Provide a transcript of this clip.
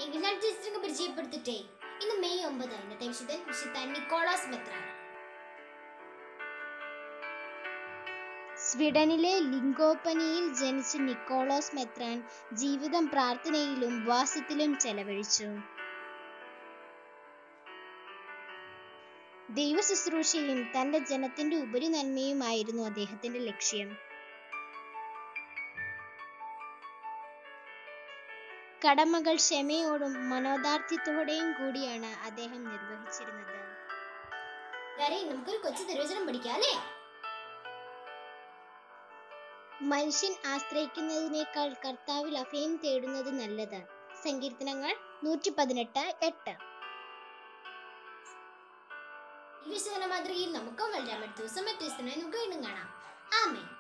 എങ്കിൽ ഞാൻ ടീച്ചറിനെ പരിചയപ്പെടുത്തിട്ടേ ഇന്ന് മെയ് ഒമ്പത് ഇന്നത്തെ വിശുദ്ധൻ വിശുദ്ധ നിക്കോളാസ് മെത്രാൻ സ്വീഡനിലെ ലിങ്കോപ്പനിയിൽ ജനിച്ച നിക്കോളോസ് മെത്രാൻ ജീവിതം പ്രാർത്ഥനയിലും ഉപവാസത്തിലും ചെലവഴിച്ചു ദൈവ ശുശ്രൂഷയും തന്റെ ജനത്തിന്റെ ഉപരി നന്മയുമായിരുന്നു അദ്ദേഹത്തിന്റെ ലക്ഷ്യം കടമകൾ ക്ഷമയോടും മനോദാർഢ്യത്തോടെയും കൂടിയാണ് അദ്ദേഹം നിർവഹിച്ചിരുന്നത് വരെ നമുക്കൊരു കൊച്ചു തിരുവചനം പഠിക്കാം അല്ലേ മനുഷ്യൻ ആശ്രയിക്കുന്നതിനേക്കാൾ കർത്താവിൽ അഭയം തേടുന്നത് നല്ലത് സങ്കീർത്തനങ്ങൾ നൂറ്റി പതിനെട്ട് എട്ട് ഈ വിശുദ്ധന മാതൃകയിൽ നമുക്കും വളരെ അടുത്ത ദിവസം വ്യത്യസ്തമായി നമുക്ക് വീണ്ടും കാണാം ആമേ